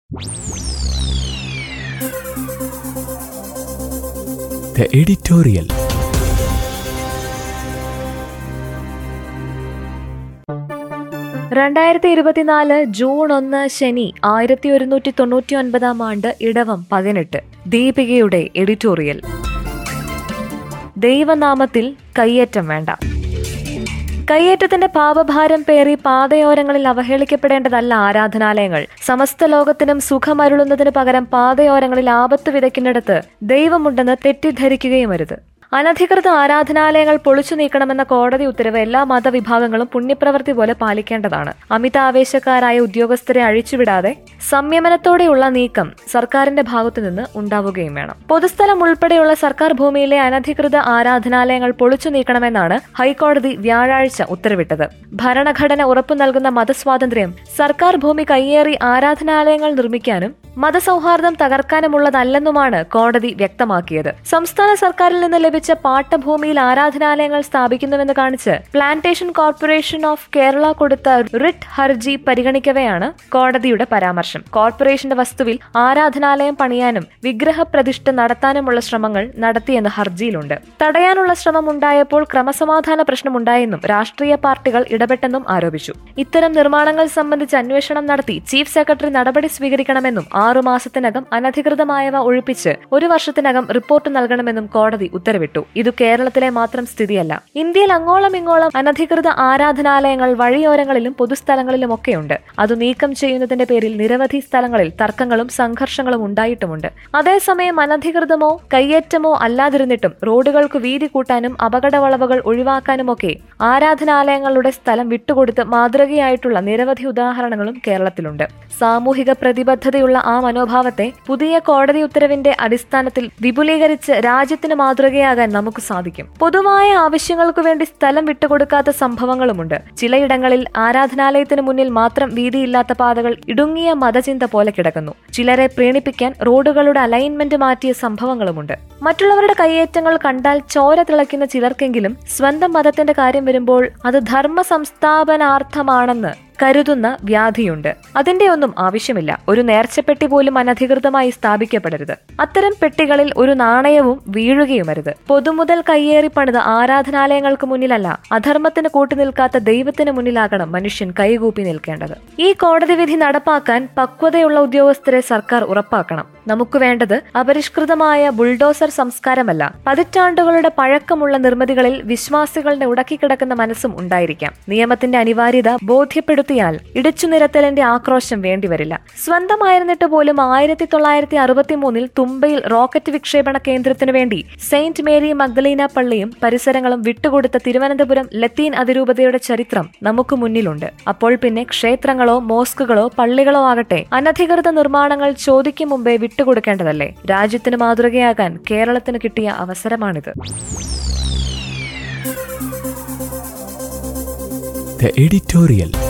The editorial. രണ്ടായിരത്തി ഇരുപത്തിനാല് June ഒന്ന് ശനി ആയിരത്തി ഒരുന്നൂറ്റി തൊണ്ണൂറ്റി ഒൻപതാം ആണ്ട് ഇടവം പതിനെട്ട് ദീപികയുടെ എഡിറ്റോറിയൽ ദൈവനാമത്തിൽ കയ്യേറ്റം വേണ്ട കയ്യേറ്റത്തിന്റെ പാപഭാരം പേറി പാതയോരങ്ങളിൽ അവഹേളിക്കപ്പെടേണ്ടതല്ല ആരാധനാലയങ്ങൾ സമസ്ത ലോകത്തിനും സുഖമരുളുന്നതിന് പകരം പാതയോരങ്ങളിൽ ആപത്ത് വിതയ്ക്കുന്നിടത്ത് ദൈവമുണ്ടെന്ന് തെറ്റിദ്ധരിക്കുകയും അരുത് അനധികൃത ആരാധനാലയങ്ങൾ പൊളിച്ചു നീക്കണമെന്ന കോടതി ഉത്തരവ് എല്ലാ മതവിഭാഗങ്ങളും പുണ്യപ്രവൃത്തി പോലെ പാലിക്കേണ്ടതാണ് അമിതാവേശക്കാരായ ഉദ്യോഗസ്ഥരെ അഴിച്ചുവിടാതെ സംയമനത്തോടെയുള്ള നീക്കം സർക്കാരിന്റെ ഭാഗത്തുനിന്ന് ഉണ്ടാവുകയും വേണം പൊതുസ്ഥലം ഉൾപ്പെടെയുള്ള സർക്കാർ ഭൂമിയിലെ അനധികൃത ആരാധനാലയങ്ങൾ പൊളിച്ചു നീക്കണമെന്നാണ് ഹൈക്കോടതി വ്യാഴാഴ്ച ഉത്തരവിട്ടത് ഭരണഘടന ഉറപ്പു നൽകുന്ന മതസ്വാതന്ത്ര്യം സർക്കാർ ഭൂമി കയ്യേറി ആരാധനാലയങ്ങൾ നിർമ്മിക്കാനും മതസൗഹാർദ്ദം തകർക്കാനുമുള്ളതല്ലെന്നുമാണ് കോടതി വ്യക്തമാക്കിയത് സംസ്ഥാന സർക്കാരിൽ നിന്ന് ലഭിച്ച പാട്ടഭൂമിയിൽ ആരാധനാലയങ്ങൾ സ്ഥാപിക്കുന്നുവെന്ന് കാണിച്ച് പ്ലാന്റേഷൻ കോർപ്പറേഷൻ ഓഫ് കേരള കൊടുത്ത റിട്ട് ഹർജി പരിഗണിക്കവെയാണ് കോടതിയുടെ പരാമർശം കോർപ്പറേഷന്റെ വസ്തുവിൽ ആരാധനാലയം പണിയാനും വിഗ്രഹ പ്രതിഷ്ഠ നടത്താനുമുള്ള ശ്രമങ്ങൾ നടത്തിയെന്ന് ഹർജിയിലുണ്ട് തടയാനുള്ള ശ്രമം ഉണ്ടായപ്പോൾ ക്രമസമാധാന പ്രശ്നമുണ്ടായെന്നും രാഷ്ട്രീയ പാർട്ടികൾ ഇടപെട്ടെന്നും ആരോപിച്ചു ഇത്തരം നിർമ്മാണങ്ങൾ സംബന്ധിച്ച് അന്വേഷണം നടത്തി ചീഫ് സെക്രട്ടറി നടപടി സ്വീകരിക്കണമെന്നും ആറു മാസത്തിനകം അനധികൃതമായവ ഒഴിപ്പിച്ച് ഒരു വർഷത്തിനകം റിപ്പോർട്ട് നൽകണമെന്നും കോടതി ഉത്തരവിട്ടു ഇത് കേരളത്തിലെ മാത്രം സ്ഥിതിയല്ല ഇന്ത്യയിൽ അങ്ങോളം ഇങ്ങോളം അനധികൃത ആരാധനാലയങ്ങൾ വഴിയോരങ്ങളിലും പൊതുസ്ഥലങ്ങളിലുമൊക്കെയുണ്ട് അത് നീക്കം ചെയ്യുന്നതിന്റെ പേരിൽ നിരവധി സ്ഥലങ്ങളിൽ തർക്കങ്ങളും സംഘർഷങ്ങളും ഉണ്ടായിട്ടുമുണ്ട് അതേസമയം അനധികൃതമോ കയ്യേറ്റമോ അല്ലാതിരുന്നിട്ടും റോഡുകൾക്ക് വീതി കൂട്ടാനും അപകടവളവുകൾ ഒഴിവാക്കാനുമൊക്കെ ആരാധനാലയങ്ങളുടെ സ്ഥലം വിട്ടുകൊടുത്ത് മാതൃകയായിട്ടുള്ള നിരവധി ഉദാഹരണങ്ങളും കേരളത്തിലുണ്ട് സാമൂഹിക പ്രതിബദ്ധതയുള്ള ആ മനോഭാവത്തെ പുതിയ കോടതി ഉത്തരവിന്റെ അടിസ്ഥാനത്തിൽ വിപുലീകരിച്ച് രാജ്യത്തിന് മാതൃകയാകാൻ നമുക്ക് സാധിക്കും പൊതുവായ ആവശ്യങ്ങൾക്കു വേണ്ടി സ്ഥലം വിട്ടുകൊടുക്കാത്ത സംഭവങ്ങളുമുണ്ട് ചിലയിടങ്ങളിൽ ആരാധനാലയത്തിന് മുന്നിൽ മാത്രം വീതിയില്ലാത്ത പാതകൾ ഇടുങ്ങിയ മതചിന്ത പോലെ കിടക്കുന്നു ചിലരെ പ്രീണിപ്പിക്കാൻ റോഡുകളുടെ അലൈൻമെന്റ് മാറ്റിയ സംഭവങ്ങളുമുണ്ട് മറ്റുള്ളവരുടെ കയ്യേറ്റങ്ങൾ കണ്ടാൽ ചോര തിളയ്ക്കുന്ന ചിലർക്കെങ്കിലും സ്വന്തം മതത്തിന്റെ കാര്യം വരുമ്പോൾ അത് ധർമ്മ സംസ്ഥാപനാർത്ഥമാണെന്ന് കരുതുന്ന വ്യാധിയുണ്ട് അതിന്റെ ഒന്നും ആവശ്യമില്ല ഒരു നേർച്ചപ്പെട്ടി പോലും അനധികൃതമായി സ്ഥാപിക്കപ്പെടരുത് അത്തരം പെട്ടികളിൽ ഒരു നാണയവും വീഴുകയുമരുത് പൊതുമുതൽ കയ്യേറി പണിത് ആരാധനാലയങ്ങൾക്ക് മുന്നിലല്ല അധർമ്മത്തിന് കൂട്ടുനിൽക്കാത്ത ദൈവത്തിന് മുന്നിലാകണം മനുഷ്യൻ കൈകൂപ്പി നിൽക്കേണ്ടത് ഈ കോടതി വിധി നടപ്പാക്കാൻ പക്വതയുള്ള ഉദ്യോഗസ്ഥരെ സർക്കാർ ഉറപ്പാക്കണം നമുക്ക് വേണ്ടത് അപരിഷ്കൃതമായ ബുൾഡോസർ സംസ്കാരമല്ല പതിറ്റാണ്ടുകളുടെ പഴക്കമുള്ള നിർമ്മിതികളിൽ വിശ്വാസികളുടെ ഉടക്കിക്കിടക്കുന്ന മനസ്സും ഉണ്ടായിരിക്കാം നിയമത്തിന്റെ അനിവാര്യത ബോധ്യപ്പെടുത്തിയാൽ ഇടിച്ചു നിരത്തലിന്റെ ആക്രോശം വേണ്ടിവരില്ല സ്വന്തമായിരുന്നിട്ട് പോലും ആയിരത്തി തൊള്ളായിരത്തി അറുപത്തി മൂന്നിൽ തുമ്പയിൽ റോക്കറ്റ് വിക്ഷേപണ കേന്ദ്രത്തിനു വേണ്ടി സെയിന്റ് മേരി മഗ്ദലീന പള്ളിയും പരിസരങ്ങളും വിട്ടുകൊടുത്ത തിരുവനന്തപുരം ലത്തീൻ അതിരൂപതയുടെ ചരിത്രം നമുക്ക് മുന്നിലുണ്ട് അപ്പോൾ പിന്നെ ക്ഷേത്രങ്ങളോ മോസ്കുകളോ പള്ളികളോ ആകട്ടെ അനധികൃത നിർമ്മാണങ്ങൾ ചോദിക്കും മുമ്പേ വിട്ടുകൊടുക്കേണ്ടതല്ലേ രാജ്യത്തിന് മാതൃകയാകാൻ കേരളത്തിന് കിട്ടിയ അവസരമാണിത് The editorial.